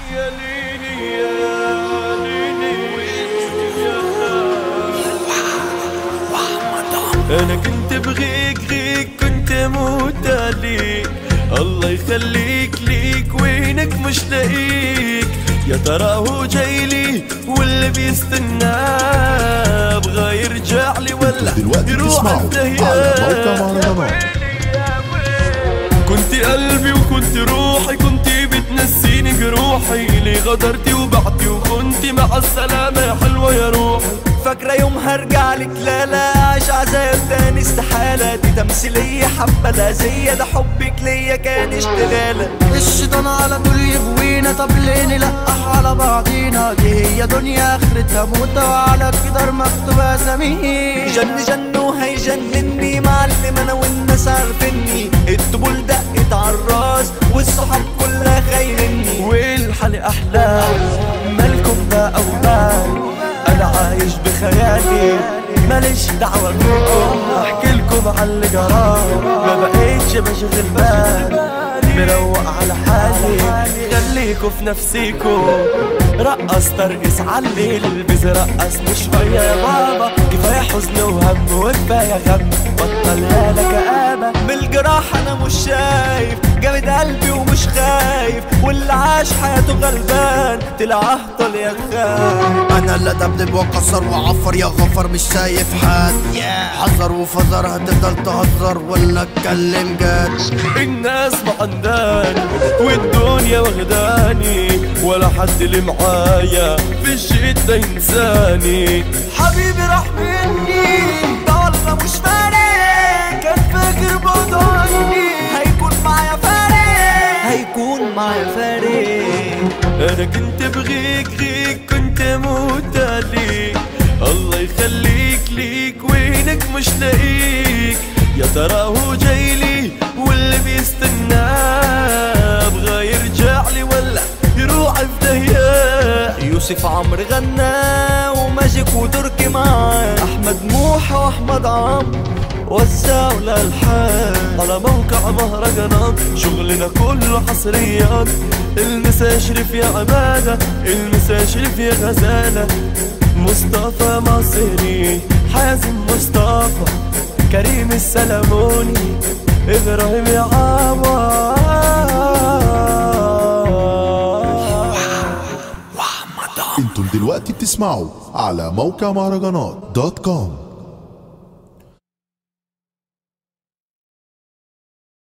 يا ليلي يا ليلي انا كنت بغيك غيك كنت موت عليك الله يخليك ليك وينك مش لاقيك يا ترى هو جاي لي واللي بيستناه بغى يرجع لي ولا دلوقتي يروح تسمعوا الدهيان على موقع مهرجانات كنت قلبي وكنت روحي كنت بتنسيني جروحي ليه غدرتي وبعتي وكنت مع السلامة يا حلوة يا روحي فاكرة يوم هرجع لك لا لا عايش عذاب تاني استحالة دي تمثيلية حبة لازية ده حبك ليا كان اشتغالة الشيطان على طول يغوينا طب ليه نلقح على بعضينا دي هي دنيا اخرتها موتة وعلى الجدار مكتوب اسامينا جن جن وهيجنني معلم انا والناس عارفيني الطبول دقت عالراس والصحاب كلها خاينني والحل أحلام مالكم ده أوبال أنا عايش بخيالي ماليش دعوة بيكم أحكي لكم عن اللي جرالي ما بقيتش بشغل بالي مروق على حالي خليكوا في نفسيكوا رقص ترقص علي البس رقصني شوية يا بابا كفاية حزن وهم وكفاية غم بطل يالا كآبة من الجراح انا مش شايف جامد قلبي ومش خايف واللي عاش حياته غلبان طلع اهطل يا خايف انا اللي دبدب واكسر واعفر يا غفر مش شايف حد حذر وفذر هتفضل تهزر ولا اتكلم جد الناس معنداني والدنيا واخداني ولا حد اللي معايا في الشدة ينساني حبيبي راح مني ده والله مش فارق كان فاكر بعد عني هيكون معايا فارق هيكون معايا فارق انا كنت بغيك غيك كنت موت عليك الله يخليك ليك وينك مش لاقيك يا ترى هو جاي لي واللي بيستناه بغى يرجع لي ولا يروح في دهيان يوسف عمرو غنى وماجيك وتركي معاه احمد موحى واحمد عمرو وزعوا الالحان على موقع مهرجانات شغلنا كله حصريات المسا شريف يا عبادة المسا شريف يا غزالة مصطفى مصري حازم مصطفى كريم السلموني إبراهيم يا عوار انتم دلوقتي بتسمعوا على موقع مهرجانات دوت كوم